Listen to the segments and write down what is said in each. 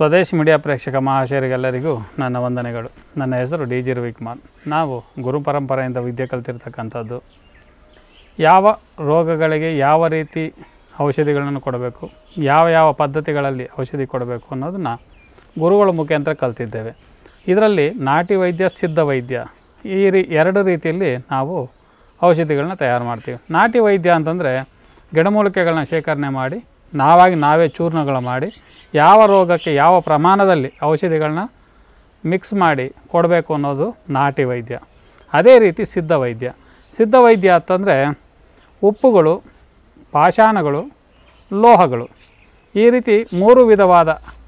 Swadesh media ಪ್ರೇಕ್ಷಕ ಮಹಾಶಯರಿಗೆಲ್ಲರಿಗೂ ನನ್ನ ವಂದನೆಗಳು ನನ್ನ ಹೆಸರು ಡಿ ಜಿ ರವಿಕುಮಾರ್ ನಾವು ಗುರು ಪರಂಪರೆಯಿಂದ ವಿದ್ಯೆ ಕಲ್ತಿರ್ತಕ್ಕಂಥದ್ದು ಯಾವ ರೋಗಗಳಿಗೆ ಯಾವ ರೀತಿ ಔಷಧಿಗಳನ್ನು ಕೊಡಬೇಕು ಯಾವ ಯಾವ ಪದ್ಧತಿಗಳಲ್ಲಿ ಔಷಧಿ ಕೊಡಬೇಕು ಅನ್ನೋದನ್ನು ಗುರುಗಳ ಮುಖಾಂತರ ಕಲ್ತಿದ್ದೇವೆ ಇದರಲ್ಲಿ ನಾಟಿ ವೈದ್ಯ ಸಿದ್ಧ ವೈದ್ಯ ಈ ರೀ ಎರಡು ರೀತಿಯಲ್ಲಿ ನಾವು ಔಷಧಿಗಳನ್ನ ತಯಾರು ಮಾಡ್ತೀವಿ ನಾಟಿ ವೈದ್ಯ ಅಂತಂದರೆ ಗಿಡಮೂಲಿಕೆಗಳನ್ನ ಶೇಖರಣೆ ಮಾಡಿ ನಾವಾಗಿ ನಾವೇ ಚೂರ್ಣಗಳು ಮಾಡಿ ಯಾವ ರೋಗಕ್ಕೆ ಯಾವ ಪ್ರಮಾಣದಲ್ಲಿ ಔಷಧಿಗಳನ್ನ ಮಿಕ್ಸ್ ಮಾಡಿ ಕೊಡಬೇಕು ಅನ್ನೋದು ನಾಟಿ ವೈದ್ಯ ಅದೇ ರೀತಿ ಸಿದ್ಧ ವೈದ್ಯ ಸಿದ್ಧ ವೈದ್ಯ ಅಂತಂದರೆ ಉಪ್ಪುಗಳು ಪಾಷಾಣಗಳು ಲೋಹಗಳು ಈ ರೀತಿ ಮೂರು ವಿಧವಾದ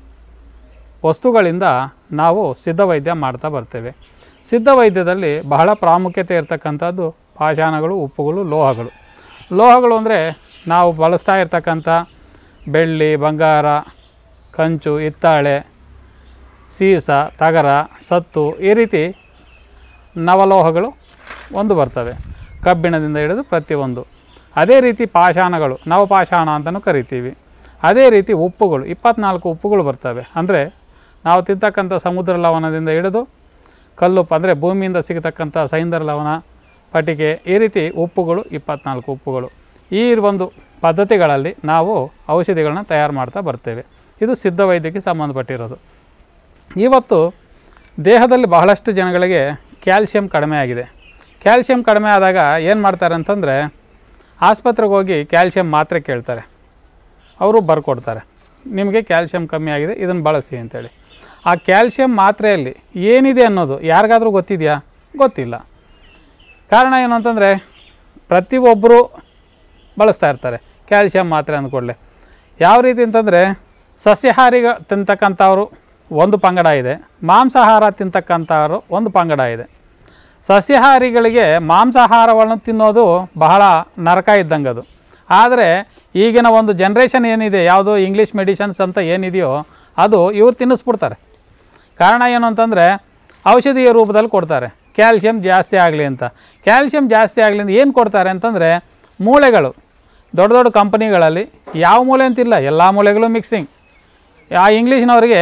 ವಸ್ತುಗಳಿಂದ ನಾವು ಸಿದ್ಧ ವೈದ್ಯ ಮಾಡ್ತಾ ಬರ್ತೇವೆ ಸಿದ್ಧ ವೈದ್ಯದಲ್ಲಿ ಬಹಳ ಪ್ರಾಮುಖ್ಯತೆ ಇರತಕ್ಕಂಥದ್ದು ಪಾಷಾಣಗಳು ಉಪ್ಪುಗಳು ಲೋಹಗಳು ಲೋಹಗಳು ಅಂದರೆ ನಾವು ಬಳಸ್ತಾ ಇರ್ತಕ್ಕಂಥ ಬೆಳ್ಳಿ ಬಂಗಾರ ಕಂಚು ಹಿತ್ತಾಳೆ ಸೀಸ ತಗರ ಸತ್ತು ಈ ರೀತಿ ನವಲೋಹಗಳು ಒಂದು ಬರ್ತವೆ ಕಬ್ಬಿಣದಿಂದ ಹಿಡಿದು ಪ್ರತಿಯೊಂದು ಅದೇ ರೀತಿ ಪಾಷಾಣಗಳು ನವಪಾಷಾಣ ಅಂತಲೂ ಕರಿತೀವಿ ಅದೇ ರೀತಿ ಉಪ್ಪುಗಳು ಇಪ್ಪತ್ನಾಲ್ಕು ಉಪ್ಪುಗಳು ಬರ್ತವೆ ಅಂದರೆ ನಾವು ತಿಂತಕ್ಕಂಥ ಸಮುದ್ರ ಲವಣದಿಂದ ಹಿಡಿದು ಕಲ್ಲುಪ್ಪು ಅಂದರೆ ಭೂಮಿಯಿಂದ ಸಿಗತಕ್ಕಂಥ ಸೈಂದರ ಲವಣ ಪಟಿಕೆ ಈ ರೀತಿ ಉಪ್ಪುಗಳು ಇಪ್ಪತ್ನಾಲ್ಕು ಉಪ್ಪುಗಳು ಈ ಒಂದು ಪದ್ಧತಿಗಳಲ್ಲಿ ನಾವು ಔಷಧಿಗಳನ್ನ ತಯಾರು ಮಾಡ್ತಾ ಬರ್ತೇವೆ ಇದು ಸಿದ್ಧ ವೈದ್ಯಕ್ಕೆ ಸಂಬಂಧಪಟ್ಟಿರೋದು ಇವತ್ತು ದೇಹದಲ್ಲಿ ಬಹಳಷ್ಟು ಜನಗಳಿಗೆ ಕ್ಯಾಲ್ಶಿಯಂ ಕಡಿಮೆ ಆಗಿದೆ ಕ್ಯಾಲ್ಶಿಯಂ ಕಡಿಮೆ ಆದಾಗ ಏನು ಮಾಡ್ತಾರೆ ಅಂತಂದರೆ ಆಸ್ಪತ್ರೆಗೆ ಹೋಗಿ ಕ್ಯಾಲ್ಶಿಯಂ ಮಾತ್ರೆ ಕೇಳ್ತಾರೆ ಅವರು ಬರ್ಕೊಡ್ತಾರೆ ನಿಮಗೆ ಕ್ಯಾಲ್ಶಿಯಂ ಕಮ್ಮಿ ಆಗಿದೆ ಇದನ್ನು ಬಳಸಿ ಅಂತೇಳಿ ಆ ಕ್ಯಾಲ್ಶಿಯಂ ಮಾತ್ರೆಯಲ್ಲಿ ಏನಿದೆ ಅನ್ನೋದು ಯಾರಿಗಾದರೂ ಗೊತ್ತಿದೆಯಾ ಗೊತ್ತಿಲ್ಲ ಕಾರಣ ಏನು ಅಂತಂದರೆ ಪ್ರತಿಯೊಬ್ಬರು ಬಳಸ್ತಾ ಇರ್ತಾರೆ ಕ್ಯಾಲ್ಶಿಯಂ ಮಾತ್ರೆ ಅಂದ್ಕೊಳ್ಳೆ ಯಾವ ರೀತಿ ಅಂತಂದರೆ ಸಸ್ಯಾಹಾರಿಗ ತಿಂತಕ್ಕಂಥವ್ರು ಒಂದು ಪಂಗಡ ಇದೆ ಮಾಂಸಾಹಾರ ತಿಂತಕ್ಕಂಥವ್ರು ಒಂದು ಪಂಗಡ ಇದೆ ಸಸ್ಯಾಹಾರಿಗಳಿಗೆ ಮಾಂಸಾಹಾರವನ್ನು ತಿನ್ನೋದು ಬಹಳ ನರಕ ಇದ್ದಂಗೆ ಅದು ಆದರೆ ಈಗಿನ ಒಂದು ಜನ್ರೇಷನ್ ಏನಿದೆ ಯಾವುದು ಇಂಗ್ಲೀಷ್ ಮೆಡಿಷನ್ಸ್ ಅಂತ ಏನಿದೆಯೋ ಅದು ಇವ್ರು ತಿನ್ನಿಸ್ಬಿಡ್ತಾರೆ ಕಾರಣ ಏನು ಅಂತಂದರೆ ಔಷಧಿಯ ರೂಪದಲ್ಲಿ ಕೊಡ್ತಾರೆ ಕ್ಯಾಲ್ಶಿಯಂ ಜಾಸ್ತಿ ಆಗಲಿ ಅಂತ ಕ್ಯಾಲ್ಶಿಯಂ ಜಾಸ್ತಿ ಆಗಲಿ ಅಂತ ಏನು ಕೊಡ್ತಾರೆ ಅಂತಂದರೆ ಮೂಳೆಗಳು ದೊಡ್ಡ ದೊಡ್ಡ ಕಂಪನಿಗಳಲ್ಲಿ ಯಾವ ಮೂಲೆ ಅಂತಿಲ್ಲ ಎಲ್ಲ ಮೂಲೆಗಳು ಮಿಕ್ಸಿಂಗ್ ಆ ಇಂಗ್ಲೀಷ್ನವ್ರಿಗೆ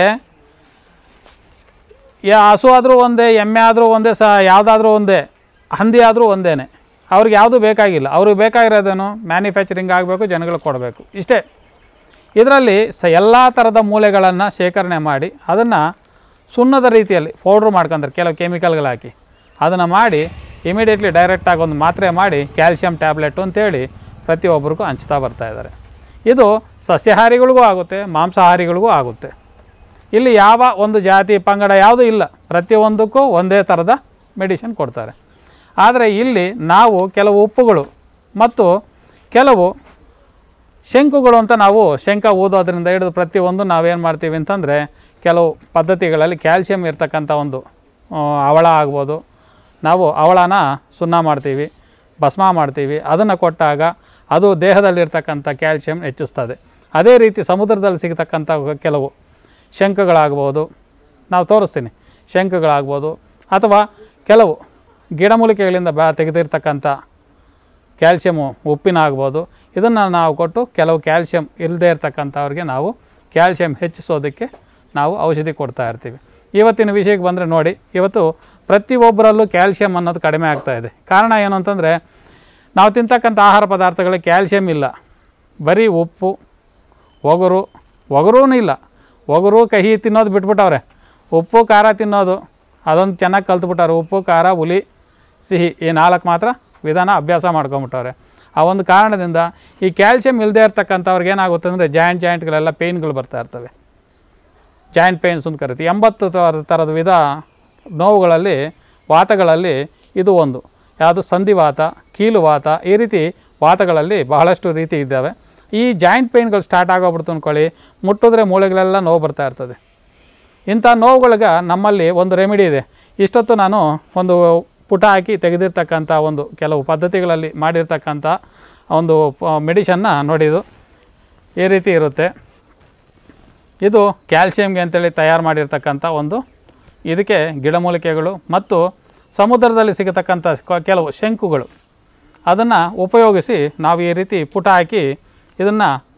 ಯಾ ಹಸು ಆದರೂ ಒಂದೇ ಎಮ್ಮೆ ಆದರೂ ಒಂದೇ ಸಹ ಯಾವುದಾದ್ರೂ ಒಂದೇ ಹಂದಿ ಆದರೂ ಒಂದೇ ಅವ್ರಿಗೆ ಯಾವುದು ಬೇಕಾಗಿಲ್ಲ ಅವ್ರಿಗೆ ಬೇಕಾಗಿರೋದೇನು ಮ್ಯಾನುಫ್ಯಾಕ್ಚರಿಂಗ್ ಆಗಬೇಕು ಜನಗಳಿಗೆ ಕೊಡಬೇಕು ಇಷ್ಟೇ ಇದರಲ್ಲಿ ಸ ಎಲ್ಲ ಥರದ ಮೂಲೆಗಳನ್ನು ಶೇಖರಣೆ ಮಾಡಿ ಅದನ್ನು ಸುಣ್ಣದ ರೀತಿಯಲ್ಲಿ ಪೌಡ್ರ್ ಮಾಡ್ಕೊಂತಾರೆ ಕೆಲವು ಕೆಮಿಕಲ್ಗಳು ಹಾಕಿ ಅದನ್ನು ಮಾಡಿ ಇಮಿಡಿಯೇಟ್ಲಿ ಡೈರೆಕ್ಟಾಗಿ ಒಂದು ಮಾತ್ರೆ ಮಾಡಿ ಕ್ಯಾಲ್ಶಿಯಂ ಟ್ಯಾಬ್ಲೆಟು ಅಂತೇಳಿ ಪ್ರತಿಯೊಬ್ಬರಿಗೂ ಹಂಚ್ತಾ ಬರ್ತಾ ಇದ್ದಾರೆ ಇದು ಸಸ್ಯಾಹಾರಿಗಳಿಗೂ ಆಗುತ್ತೆ ಮಾಂಸಾಹಾರಿಗಳಿಗೂ ಆಗುತ್ತೆ ಇಲ್ಲಿ ಯಾವ ಒಂದು ಜಾತಿ ಪಂಗಡ ಯಾವುದೂ ಇಲ್ಲ ಪ್ರತಿಯೊಂದಕ್ಕೂ ಒಂದೇ ಥರದ ಮೆಡಿಸಿನ್ ಕೊಡ್ತಾರೆ ಆದರೆ ಇಲ್ಲಿ ನಾವು ಕೆಲವು ಉಪ್ಪುಗಳು ಮತ್ತು ಕೆಲವು ಶಂಕುಗಳು ಅಂತ ನಾವು ಶಂಕ ಊದೋದ್ರಿಂದ ಹಿಡಿದು ಪ್ರತಿಯೊಂದು ನಾವೇನು ಮಾಡ್ತೀವಿ ಅಂತಂದರೆ ಕೆಲವು ಪದ್ಧತಿಗಳಲ್ಲಿ ಕ್ಯಾಲ್ಶಿಯಂ ಇರ್ತಕ್ಕಂಥ ಒಂದು ಆ, ಹವಳ ಆಗ್ಬೋದು ನಾವು ಹವಳನ ಸುಣ್ಣ ಮಾಡ್ತೀವಿ ಭಸ್ಮ ಮಾಡ್ತೀವಿ ಅದನ್ನು ಕೊಟ್ಟಾಗ ಅದು ದೇಹದಲ್ಲಿರ್ತಕ್ಕಂಥ ಕ್ಯಾಲ್ಶಿಯಂ ಹೆಚ್ಚಿಸ್ತದೆ ಅದೇ ರೀತಿ ಸಮುದ್ರದಲ್ಲಿ ಸಿಗತಕ್ಕಂಥ ಕೆಲವು ಶಂಕುಗಳಾಗ್ಬೋದು ನಾವು ತೋರಿಸ್ತೀನಿ ಶಂಕುಗಳಾಗ್ಬೋದು ಅಥವಾ ಕೆಲವು ಗಿಡಮೂಲಿಕೆಗಳಿಂದ ಬಾ ತೆಗೆದಿರ್ತಕ್ಕಂಥ ಕ್ಯಾಲ್ಶಿಯಮು ಉಪ್ಪಿನ ಆಗ್ಬೋದು ಇದನ್ನು ನಾವು ಕೊಟ್ಟು ಕೆಲವು ಕ್ಯಾಲ್ಶಿಯಂ ಇಲ್ಲದೇ ಇರ್ತಕ್ಕಂಥವ್ರಿಗೆ ನಾವು ಕ್ಯಾಲ್ಶಿಯಂ ಹೆಚ್ಚಿಸೋದಕ್ಕೆ ನಾವು ಔಷಧಿ ಕೊಡ್ತಾ ಇರ್ತೀವಿ ಇವತ್ತಿನ ವಿಷಯಕ್ಕೆ ಬಂದರೆ ನೋಡಿ ಇವತ್ತು ಪ್ರತಿಯೊಬ್ಬರಲ್ಲೂ ಕ್ಯಾಲ್ಶಿಯಂ ಅನ್ನೋದು ಕಡಿಮೆ ಆಗ್ತಾ ಇದೆ ಕಾರಣ ಏನು ಅಂತಂದರೆ ನಾವು ತಿಂತಕ್ಕಂಥ ಆಹಾರ ಪದಾರ್ಥಗಳಿಗೆ ಕ್ಯಾಲ್ಶಿಯಂ ಇಲ್ಲ ಬರೀ ಉಪ್ಪು ಒಗರು ಒಗರೂ ಇಲ್ಲ ಒಗರು ಕಹಿ ತಿನ್ನೋದು ಬಿಟ್ಬಿಟ್ಟವ್ರೆ ಉಪ್ಪು ಖಾರ ತಿನ್ನೋದು ಅದೊಂದು ಚೆನ್ನಾಗಿ ಕಲ್ತ್ಬಿಟ್ಟವ್ರೆ ಉಪ್ಪು ಖಾರ ಹುಲಿ ಸಿಹಿ ಈ ನಾಲ್ಕು ಮಾತ್ರ ವಿಧಾನ ಅಭ್ಯಾಸ ಮಾಡ್ಕೊಂಬಿಟ್ಟವ್ರೆ ಆ ಒಂದು ಕಾರಣದಿಂದ ಈ ಕ್ಯಾಲ್ಶಿಯಂ ಇಲ್ಲದೆ ಇರ್ತಕ್ಕಂಥವ್ರಿಗೆ ಏನಾಗುತ್ತೆ ಅಂದರೆ ಜಾಯಿಂಟ್ ಜಾಯಿಂಟ್ಗಳೆಲ್ಲ ಪೇಯ್ನ್ಗಳು ಬರ್ತಾ ಇರ್ತವೆ ಜಾಯಿಂಟ್ ಪೇಯ್ನ್ಸ್ ಅಂತ ಕರಿತೀವಿ ಎಂಬತ್ತು ಥರ- ಥರದ ವಿಧ ನೋವುಗಳಲ್ಲಿ ವಾತಗಳಲ್ಲಿ ಇದು ಒಂದು ಯಾವುದು ಸಂಧಿವಾತ ಕೀಲುವಾತ ಈ ರೀತಿ ವಾತಗಳಲ್ಲಿ ಬಹಳಷ್ಟು ರೀತಿ ಇದ್ದಾವೆ ಈ ಜಾಯಿಂಟ್ ಪೇಯ್ನ್ಗಳು ಸ್ಟಾರ್ಟ್ ಆಗೋಗ್ಬಿಡ್ತು ಅಂದ್ಕೊಳ್ಳಿ ಮುಟ್ಟಿದ್ರೆ ಮೂಳೆಗಳೆಲ್ಲ ನೋವು ಬರ್ತಾ ಇರ್ತದೆ ಇಂಥ ನೋವುಗಳಿಗೆ ನಮ್ಮಲ್ಲಿ ಒಂದು ರೆಮಿಡಿ ಇದೆ ಇಷ್ಟೊತ್ತು ನಾನು ಒಂದು ಪುಟ ಹಾಕಿ ತೆಗೆದಿರ್ತಕ್ಕಂಥ ಒಂದು ಕೆಲವು ಪದ್ಧತಿಗಳಲ್ಲಿ ಮಾಡಿರ್ತಕ್ಕಂಥ ಒಂದು ಮೆಡಿಷನ್ನ ನೋಡಿದು ಈ ರೀತಿ ಇರುತ್ತೆ ಇದು ಕ್ಯಾಲ್ಶಿಯಂಗೆ ಅಂತೇಳಿ ತಯಾರು ಮಾಡಿರ್ತಕ್ಕಂಥ ಒಂದು ಇದಕ್ಕೆ ಗಿಡಮೂಲಿಕೆಗಳು ಮತ್ತು ಸಮುದ್ರದಲ್ಲಿ ಸಿಗತಕ್ಕಂಥ ಕ- ಕೆಲವು ಶಂಕುಗಳು ಅದನ್ನು ಉಪಯೋಗಿಸಿ ನಾವು ಈ ರೀತಿ ಪುಟ ಹಾಕಿ ಇದನ್ನು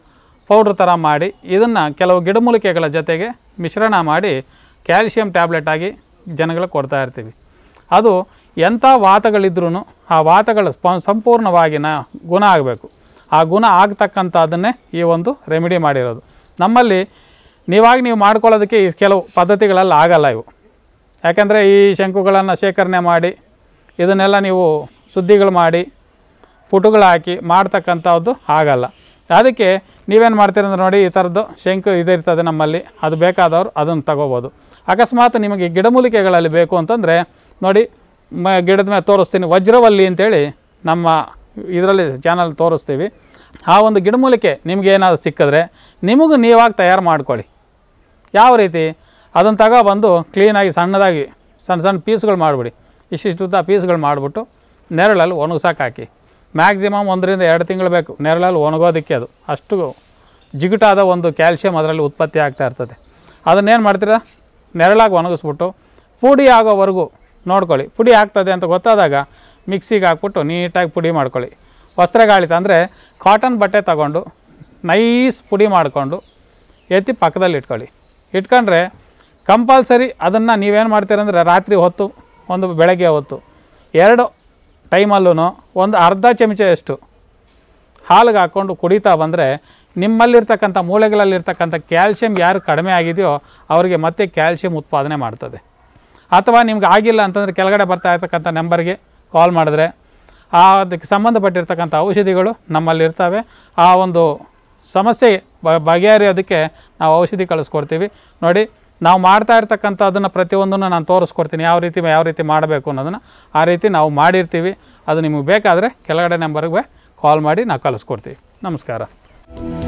ಪೌಡ್ರ್ ಥರ ಮಾಡಿ ಇದನ್ನು ಕೆಲವು ಗಿಡಮೂಲಿಕೆಗಳ ಜೊತೆಗೆ ಮಿಶ್ರಣ ಮಾಡಿ ಕ್ಯಾಲ್ಶಿಯಂ ಟ್ಯಾಬ್ಲೆಟ್ ಆಗಿ ಜನಗಳಿಗೆ ಕೊಡ್ತಾ ಇರ್ತೀವಿ ಅದು ಎಂಥ ವಾತಗಳಿದ್ರೂ ಆ ವಾತಗಳ ಸ್ಪ ಸಂಪೂರ್ಣವಾಗಿ ನ ಗುಣ ಆಗಬೇಕು ಆ ಗುಣ ಆಗ್ತಕ್ಕಂಥದ್ದನ್ನೇ ಈ ಒಂದು ರೆಮಿಡಿ ಮಾಡಿರೋದು ನಮ್ಮಲ್ಲಿ ನೀವಾಗಿ ನೀವು ಮಾಡ್ಕೊಳ್ಳೋದಕ್ಕೆ ಈ ಕೆಲವು ಪದ್ಧತಿಗಳಲ್ಲಿ ಆಗಲ್ಲ ಇವು ಯಾಕೆಂದರೆ ಈ ಶಂಕುಗಳನ್ನು ಶೇಖರಣೆ ಮಾಡಿ ಇದನ್ನೆಲ್ಲ ನೀವು ಸುದ್ದಿಗಳು ಮಾಡಿ ಪುಟುಗಳು ಹಾಕಿ ಮಾಡ್ತಕ್ಕಂಥದ್ದು ಆಗಲ್ಲ ಅದಕ್ಕೆ ನೀವೇನು ಮಾಡ್ತೀರಿ ಅಂದ್ರೆ ನೋಡಿ ಈ ಥರದ್ದು ಶಂಕು ಇದಿರ್ತದೆ ನಮ್ಮಲ್ಲಿ ಅದು ಬೇಕಾದವರು ಅದನ್ನು ತಗೋಬೋದು ಅಕಸ್ಮಾತ್ ನಿಮಗೆ ಗಿಡಮೂಲಿಕೆಗಳಲ್ಲಿ ಬೇಕು ಅಂತಂದರೆ ನೋಡಿ ಮ ಗಿಡದ ಮೇಲೆ ತೋರಿಸ್ತೀನಿ ವಜ್ರವಲ್ಲಿ ಅಂತೇಳಿ ನಮ್ಮ ಇದರಲ್ಲಿ ಚಾನಲ್ ತೋರಿಸ್ತೀವಿ ಆ ಒಂದು ಗಿಡಮೂಲಿಕೆ ನಿಮ್ಗೆ ಏನಾದ್ರು ಸಿಕ್ಕಿದ್ರೆ ನಿಮಗೂ ನೀವಾಗಿ ತಯಾರು ಮಾಡ್ಕೊಳ್ಳಿ ಯಾವ ರೀತಿ ಅದನ್ನು ತಗೊಬಂದು ಕ್ಲೀನಾಗಿ ಸಣ್ಣದಾಗಿ ಸಣ್ಣ ಸಣ್ಣ ಪೀಸ್ಗಳು ಮಾಡಿಬಿಡಿ ಇಷ್ಟಿಷ್ಟುದ್ದ ಪೀಸ್ಗಳು ಮಾಡಿಬಿಟ್ಟು ನೆರಳಲ್ಲಿ ಒಣಗ್ಸಕ್ಕೆ ಹಾಕಿ ಮ್ಯಾಕ್ಸಿಮಮ್ ಒಂದರಿಂದ ಎರಡು ತಿಂಗಳು ಬೇಕು ನೆರಳಲ್ಲಿ ಒಣಗೋದಕ್ಕೆ ಅದು ಅಷ್ಟು ಜಿಗುಟಾದ ಒಂದು ಕ್ಯಾಲ್ಶಿಯಂ ಅದರಲ್ಲಿ ಉತ್ಪತ್ತಿ ಆಗ್ತಾ ಇರ್ತದೆ ಅದನ್ನೇನು ಮಾಡ್ತೀರಾ ನೆರಳಾಗಿ ಒಣಗಿಸ್ಬಿಟ್ಟು ಪುಡಿ ಆಗೋವರೆಗೂ ನೋಡ್ಕೊಳ್ಳಿ ಪುಡಿ ಆಗ್ತದೆ ಅಂತ ಗೊತ್ತಾದಾಗ ಮಿಕ್ಸಿಗೆ ಹಾಕ್ಬಿಟ್ಟು ನೀಟಾಗಿ ಪುಡಿ ಮಾಡ್ಕೊಳ್ಳಿ ವಸ್ತ್ರಗಾಳಿತ ಅಂದರೆ ಕಾಟನ್ ಬಟ್ಟೆ ತಗೊಂಡು ನೈಸ್ ಪುಡಿ ಮಾಡಿಕೊಂಡು ಎತ್ತಿ ಪಕ್ಕದಲ್ಲಿ ಇಟ್ಕೊಳ್ಳಿ ಇಟ್ಕೊಂಡ್ರೆ ಕಂಪಲ್ಸರಿ ಅದನ್ನು ನೀವೇನು ಮಾಡ್ತೀರಂದ್ರೆ ರಾತ್ರಿ ಹೊತ್ತು ಒಂದು ಬೆಳಗ್ಗೆ ಹೊತ್ತು ಎರಡು ಟೈಮಲ್ಲೂ ಒಂದು ಅರ್ಧ ಚಮಚೆಯಷ್ಟು ಹಾಲಿಗೆ ಹಾಕ್ಕೊಂಡು ಕುಡಿತಾ ಬಂದರೆ ನಿಮ್ಮಲ್ಲಿರ್ತಕ್ಕಂಥ ಮೂಳೆಗಳಲ್ಲಿರ್ತಕ್ಕಂಥ ಕ್ಯಾಲ್ಶಿಯಂ ಯಾರು ಕಡಿಮೆ ಆಗಿದೆಯೋ ಅವರಿಗೆ ಮತ್ತೆ ಕ್ಯಾಲ್ಶಿಯಂ ಉತ್ಪಾದನೆ ಮಾಡ್ತದೆ ಅಥವಾ ನಿಮ್ಗೆ ಆಗಿಲ್ಲ ಅಂತಂದರೆ ಕೆಳಗಡೆ ಬರ್ತಾ ಇರ್ತಕ್ಕಂಥ ನಂಬರ್ಗೆ ಕಾಲ್ ಮಾಡಿದ್ರೆ ಆ ಅದಕ್ಕೆ ಸಂಬಂಧಪಟ್ಟಿರ್ತಕ್ಕಂಥ ಔಷಧಿಗಳು ನಮ್ಮಲ್ಲಿರ್ತವೆ ಆ ಒಂದು ಸಮಸ್ಯೆ ಬ ಬಗೆಹರಿಯೋದಕ್ಕೆ ನಾವು ಔಷಧಿ ಕಳಿಸ್ಕೊಡ್ತೀವಿ ನೋಡಿ ನಾವು ಮಾಡ್ತಾ ಇರ್ತಕ್ಕಂಥದ್ದನ್ನು ಪ್ರತಿಯೊಂದನ್ನು ನಾನು ತೋರಿಸ್ಕೊಡ್ತೀನಿ ಯಾವ ರೀತಿ ಯಾವ ರೀತಿ ಮಾಡಬೇಕು ಅನ್ನೋದನ್ನು ಆ ರೀತಿ ನಾವು ಮಾಡಿರ್ತೀವಿ ಅದು ನಿಮಗೆ ಬೇಕಾದರೆ ಕೆಳಗಡೆ ನಂಬರ್ಗೆ ಕಾಲ್ ಮಾಡಿ ನಾವು ಕಳಿಸ್ಕೊಡ್ತೀವಿ ನಮಸ್ಕಾರ